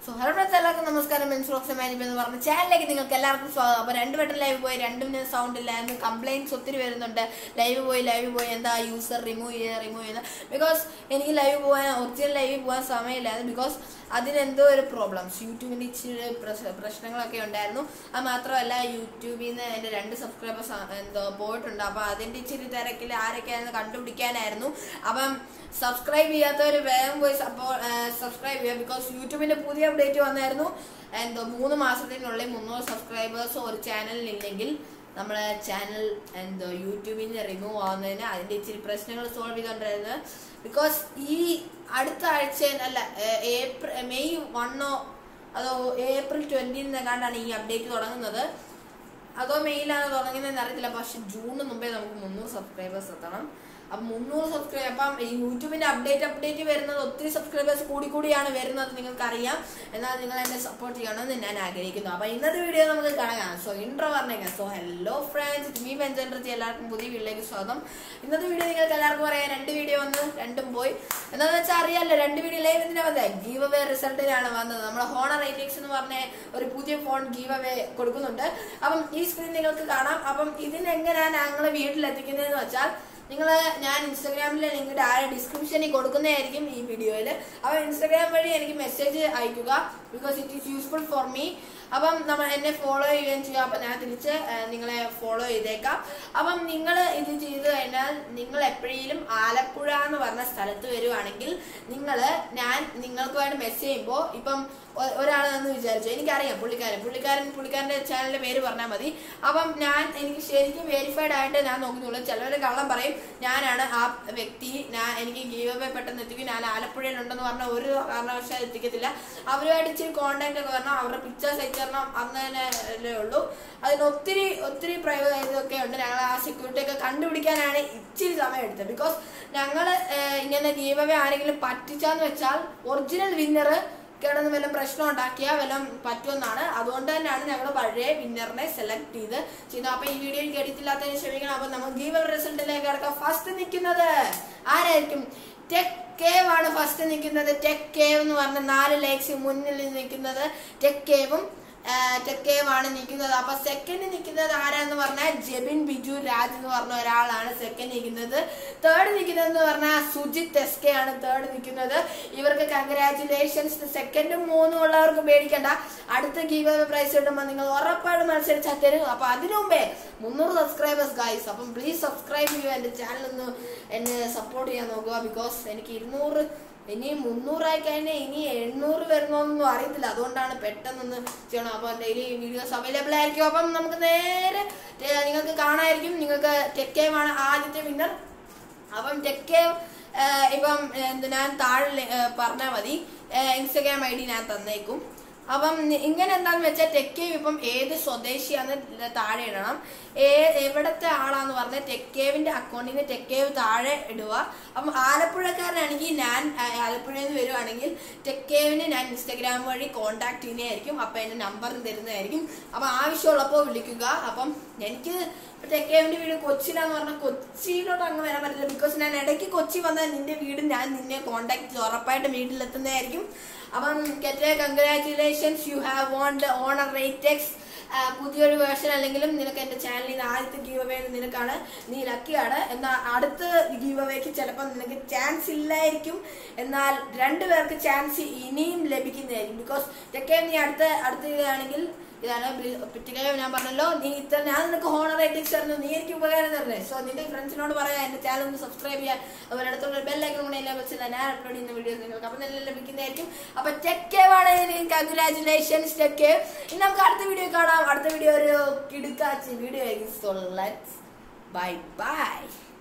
so hello friends എല്ലാവർക്കും നമസ്കാരം men's മാനിപ്പ് എന്ന് പറഞ്ഞ ചാനലിലേക്ക് നിങ്ങൾക്ക് എല്ലാവർക്കും സ്വാഗതം അപ്പോൾ രണ്ട് വട്ടം ലൈവ് പോയി രണ്ടും സൗണ്ട് ഇല്ലായിരുന്നു കംപ്ലൈൻറ്റ്സ് ഒത്തിരി വരുന്നുണ്ട് ലൈവ് പോയി ലൈവ് പോയി എന്താ യൂസർ റിമൂവ് ചെയ്യുക റിമൂവ് ചെയ്യുന്നത് ബിക്കോസ് എനിക്ക് ലൈവ് പോകാൻ ഒറിജിനൽ ലൈവ് പോകാൻ സമയമില്ലായിരുന്നു ബിക്കോസ് അതിനെന്തോ ഒരു പ്രോബ്ലംസ് യൂട്യൂബിൻ്റെ ഇച്ചിരി പ്രശ്- പ്രശ്നങ്ങളൊക്കെ ഉണ്ടായിരുന്നു അത് മാത്രമല്ല യൂട്യൂബിൽ നിന്ന് എൻ്റെ രണ്ട് സബ്സ്ക്രൈബേഴ്സ് എന്തോ പോയിട്ടുണ്ട് അപ്പോൾ അതിൻ്റെ ഇച്ചിരി തിരക്കിൽ ആരൊക്കെയാണെന്ന് കണ്ടുപിടിക്കാനായിരുന്നു അപ്പം സബ്സ്ക്രൈബ് ചെയ്യാത്തവർ വേഗം പോയി സബ്സ്ക്രൈബ് ചെയ്യുക ബിക്കോസ് യൂട്യൂബിന്റെ പുതിയ അപ്ഡേറ്റ് വന്നായിരുന്നു എന്തോ മൂന്ന് മാസത്തിനുള്ളിൽ മുന്നൂറ് സബ്സ്ക്രൈബേഴ്സ് ഒരു ചാനലിൽ ഇല്ലെങ്കിൽ നമ്മളെ ചാനൽ എന്തോ യൂട്യൂബിൽ നിന്ന് റിമൂവ് ആവുന്നതിന് അതിന്റെ ഇച്ചിരി പ്രശ്നങ്ങൾ സോൾവ് ചെയ്തോണ്ടിരുന്നത് ബിക്കോസ് ഈ അടുത്ത ആഴ്ച അല്ല ഏപ്രിൽ മെയ് വണ്ണോ അതോ ഏപ്രിൽ ട്വന്റിനെങ്ങാണ്ടാണ് ഈ അപ്ഡേറ്റ് തുടങ്ങുന്നത് അതോ മെയിലാണ് തുടങ്ങുന്നതെന്ന് അറിയത്തില്ല പക്ഷെ ജൂണിന് മുമ്പേ നമുക്ക് മുന്നൂറ് സബ്സ്ക്രൈബേഴ്സ് എത്തണം അപ്പം മുന്നൂറ് സബ്സ്ക്രൈബ് അപ്പം ഈ യൂട്യൂബിന്റെ അപ്ഡേറ്റ് അപ്ഡേറ്റ് വരുന്നത് ഒത്തിരി സബ്സ്ക്രൈബേഴ്സ് കൂടി കൂടിയാണ് വരുന്നത് നിങ്ങൾക്ക് അറിയാം എന്നാൽ നിങ്ങൾ എന്നെ സപ്പോർട്ട് ചെയ്യണമെന്ന് ഞാൻ ആഗ്രഹിക്കുന്നു അപ്പം ഇന്നത്തെ വീഡിയോ നമുക്ക് കാണാം സോ ഇൻട്രോ പറഞ്ഞേക്കാം സോ ഹലോ ഫ്രണ്ട്സ് മീ പെൻചൻഡർജി എല്ലാവർക്കും പുതിയ വീഡിയോയിലേക്ക് സ്വാഗതം ഇന്നത്തെ വീഡിയോ നിങ്ങൾക്ക് എല്ലാവർക്കും പറയാം രണ്ട് വീഡിയോ വന്ന് രണ്ടും പോയി എന്താണെന്ന് വെച്ചാൽ അറിയാമല്ലോ രണ്ട് വീഡിയോ ലൈവ് എന്തിനാ വന്നത് ഗീവ് അവേ റിസൾട്ടിനാണ് വന്നത് നമ്മുടെ ഹോണർ എയ്റ്റിക്സ് എന്ന് പറഞ്ഞ ഒരു പുതിയ ഫോൺ ഗീവ് അവേ കൊടുക്കുന്നുണ്ട് അപ്പം ഈ സ്ക്രീൻ നിങ്ങൾക്ക് കാണാം അപ്പം ഇതിന് എങ്ങനെയാണ് ഞങ്ങൾ വീട്ടിലെത്തിക്കുന്നതെന്ന് വെച്ചാൽ നിങ്ങൾ ഞാൻ ഇൻസ്റ്റാഗ്രാമിലെ ലിങ്ക് താഴെ ഡിസ്ക്രിപ്ഷനിൽ കൊടുക്കുന്നതായിരിക്കും ഈ വീഡിയോയിൽ അപ്പോൾ ഇൻസ്റ്റാഗ്രാം വഴി എനിക്ക് മെസ്സേജ് അയക്കുക because it is useful for me അപ്പം നമ്മൾ എന്നെ ഫോളോ ചെയ്യുകയും ചെയ്യുക അപ്പം ഞാൻ തിരിച്ച് ആ, നിങ്ങളെ ഫോളോ ചെയ്തേക്കാം അപ്പം നിങ്ങൾ ഇത് ചെയ്ത് കഴിഞ്ഞാൽ നിങ്ങൾ എപ്പോഴേലും ആലപ്പുഴ എന്ന് പറഞ്ഞ സ്ഥലത്ത് വരുവാണെങ്കിൽ നിങ്ങൾ ഞാൻ നിങ്ങൾക്ക് വേണ്ടി മെസ്സേജ് ചെയ്യുമ്പോൾ ഇപ്പം ഒ- ഒരാളെന്ന് വിചാരിച്ചു എനിക്കറിയാം പുള്ളിക്കാരൻ പുള്ളിക്കാരൻ പുള്ളിക്കാരൻ്റെ ചാനലിന്റെ പേര് പറഞ്ഞാൽ മതി അപ്പം ഞാൻ എനിക്ക് ശരിക്കും വെരിഫൈഡ് ആയിട്ട് ഞാൻ നോക്കുന്നുള്ളൂ ചിലവർ കള്ളം പറയും ഞാനാണ് ആ വ്യക്തി ഞാൻ എനിക്ക് ഗീവ് അവേ പെട്ടെന്ന് എത്തിക്കും ഞാൻ ആലപ്പുഴയിലുണ്ടെന്ന് പറഞ്ഞ ഒരു കാരണവശാലും എത്തിക്കത്തില്ല അവരുമായിട്ട് ഇച്ചിരി കോണ്ടാക്ട് ഒക്കെ വരണം അവരുടെ പിക്ചേഴ്സ് അയച്ചു തരണം അന്ന് തന്നെ അല്ലേ ഉള്ളൂ അതിന് ഒത്തിരി ഒത്തിരി പ്രൈവ ഇതൊക്കെ ഉണ്ട് ഞങ്ങൾ ആ സെക്യൂരിറ്റി ഒക്കെ കണ്ടുപിടിക്കാനാണ് ഇച്ചിരി സമയം എടുത്തത് ബിക്കോസ് ഞങ്ങൾ ഇങ്ങനെ ഗീവ് അവേ ആരെങ്കിലും പറ്റിച്ചാന്ന് വെച്ചാൽ ഒറിജിനൽ വിന്നർ കിടന്ന് വല്ല പ്രശ്നം ഉണ്ടാക്കിയാൽ വല്ല പറ്റുമെന്നാണ് അതുകൊണ്ട് തന്നെയാണ് ഞങ്ങൾ പഴയ വിന്നറിനെ സെലക്ട് ചെയ്ത് ചെയ്യുന്നത് അപ്പൊ ഈ വീഡിയോ കേട്ടിട്ടില്ലാത്തതിന് ക്ഷമിക്കണം അപ്പൊ നമുക്ക് ഗീവ് റിസൾട്ടിലേക്ക് കിടക്കാം ഫസ്റ്റ് നിൽക്കുന്നത് ആരായിരിക്കും ടെക് കേവ് ആണ് ഫസ്റ്റ് നിൽക്കുന്നത് ടെക് കേവ് എന്ന് പറഞ്ഞ നാല് ലേക്സ് മുന്നിൽ നിൽക്കുന്നത് ടെക് കേവും ടെക് കേവ് ആണ് നിൽക്കുന്നത് അപ്പൊ സെക്കൻഡ് നിൽക്കുന്നത് ആരാന്ന് പറഞ്ഞാൽ ജെബിൻ ബിജു രാജ് എന്ന് പറഞ്ഞ ഒരാളാണ് സെക്കൻഡ് നിൽക്കുന്നത് തേർഡ് നിൽക്കുന്നത് എന്ന് പറഞ്ഞാൽ സുജിത് എസ് കെ ആണ് തേർഡ് നിൽക്കുന്നത് ഇവർക്ക് കൺഗ്രാറ്റുലേഷൻസ് സെക്കൻഡും മൂന്നും ഉള്ളവർക്ക് പേടിക്കണ്ട അടുത്ത ഗീവ് പ്രൈസ് കിട്ടുമ്പോൾ നിങ്ങൾ ഉറപ്പായിട്ട് മത്സരിച്ചാൽ തരും അപ്പൊ അതിനു മുമ്പേ മുന്നൂറ് സബ്സ്ക്രൈബേഴ്സ് ഗൈസ് അപ്പം പ്ലീസ് സബ്സ്ക്രൈബ് ചെയ്യുക എൻ്റെ ചാനൽ ഒന്ന് എന്നെ സപ്പോർട്ട് ചെയ്യാൻ നോക്കുക ബിക്കോസ് എനിക്ക് ഇരുന്നൂറ് ഇനി മുന്നൂറായി കഴിഞ്ഞാൽ ഇനി എണ്ണൂറ് വരുന്നോന്നൊന്നും അറിയത്തില്ല അതുകൊണ്ടാണ് പെട്ടെന്നൊന്ന് ചെയ്യണം അപ്പോൾ ഡെയിലി വീഡിയോസ് അവൈലബിൾ ആയിരിക്കും അപ്പം നമുക്ക് നേരെ ടെ- നിങ്ങൾക്ക് കാണാമായിരിക്കും നിങ്ങൾക്ക് ടെക്കേം ആണ് ആദ്യത്തെ വിന്നർ അപ്പം ടെക്കേം ഇപ്പം എന്ത് ഞാൻ താഴെ പറഞ്ഞാൽ മതി ഇൻസ്റ്റഗ്രാം ഐ ഡി ഞാൻ തന്നേക്കും അപ്പം നി- ഇങ്ങനെ എന്താന്ന് വെച്ചാൽ ടെക്കേവ് ഇപ്പം ഏത് സ്വദേശിയാന്ന് താഴെ ഇടണം ഏ എവിടത്തെ ആളാന്ന് പറഞ്ഞ ടെക്കേവിന്റെ അക്കൗണ്ടിന് ടെക്കേവ് താഴെ ഇടുക അപ്പം ആലപ്പുഴക്കാരനാണെങ്കിൽ ഞാൻ ആ, ആലപ്പുഴയിൽ നിന്ന് വരുവാണെങ്കിൽ ടെക്കേവിന് ഞാൻ ഇൻസ്റ്റഗ്രാം വഴി കോണ്ടാക്ട് ചെയ്യുന്നതായിരിക്കും അപ്പം എൻ്റെ നമ്പർ തരുന്നതായിരിക്കും അപ്പം ആവശ്യമുള്ളപ്പോൾ വിളിക്കുക അപ്പം എനിക്ക് ടെക്കേവിന്റെ വീട് കൊച്ചിയിലാന്ന് പറഞ്ഞാൽ കൊച്ചിയിലോട്ട് അങ്ങ് വരാൻ പറ്റില്ല ബിക്കോസ് ഞാൻ ഇടയ്ക്ക് കൊച്ചി വന്നാൽ നിന്റെ വീട് ഞാൻ നിന്നെ കോണ്ടാക്ട് ചെയ്ത് ഉറപ്പായിട്ട് വീട്ടിലെത്തുന്നതായിരിക്കും അപ്പം കെറ്റെ congratulations you have won the honour റേറ്റെക്സ് പുതിയൊരു വേർഷൻ അല്ലെങ്കിലും നിനക്ക് എന്റെ ചാനലിൽ നിന്ന് ആദ്യത്തെ ഗീവ് അവേ നിനക്കാണ് നീ ലക്കിയാണ് എന്നാൽ അടുത്ത ഗീവ് അവേക്ക് ചിലപ്പോൾ നിനക്ക് ചാൻസ് ഇല്ലായിരിക്കും എന്നാൽ രണ്ടു പേർക്ക് ചാൻസ് ഇനിയും ലഭിക്കുന്നതായിരിക്കും ബിക്കോസ് ഇതൊക്കെ നീ അടുത്ത അടുത്ത ഇതാണെങ്കിൽ ഇതാണ് പിറ്റിക്കയോ ഞാൻ പറഞ്ഞല്ലോ നീ ഇത്ര ഞാൻ നിനക്ക് ഹോണർ റേറ്റിംഗ്സ് തരുന്നു നീ എനിക്ക് ഉപകാരം തരണേ സോ നിന്റെ ഫ്രണ്ട്സിനോട് പറയാം എന്റെ ചാനൽ ഒന്ന് സബ്സ്ക്രൈബ് ചെയ്യാൻ അതുപോലെ അടുത്തുള്ള ബെല്ലൈക്കൺ കൂടെ എല്ലാം വെച്ചില്ല ഞാൻ അപ്ലോഡ് ചെയ്യുന്ന വീഡിയോസ് നിങ്ങൾക്ക് അപ്പം തന്നെ ലഭിക്കുന്നതായിരിക്കും അപ്പൊ ടെക്കേവാണ് കൺഗ്രാറ്റുലേഷൻസ് ടെക്കേ ഇനി നമുക്ക് അടുത്ത വീഡിയോ കാണാം അടുത്ത വീഡിയോ ഒരു കിടുക്കാച്ച് വീഡിയോ ആയിരിക്കും സോ ലെറ്റ്സ് ബൈ ബൈ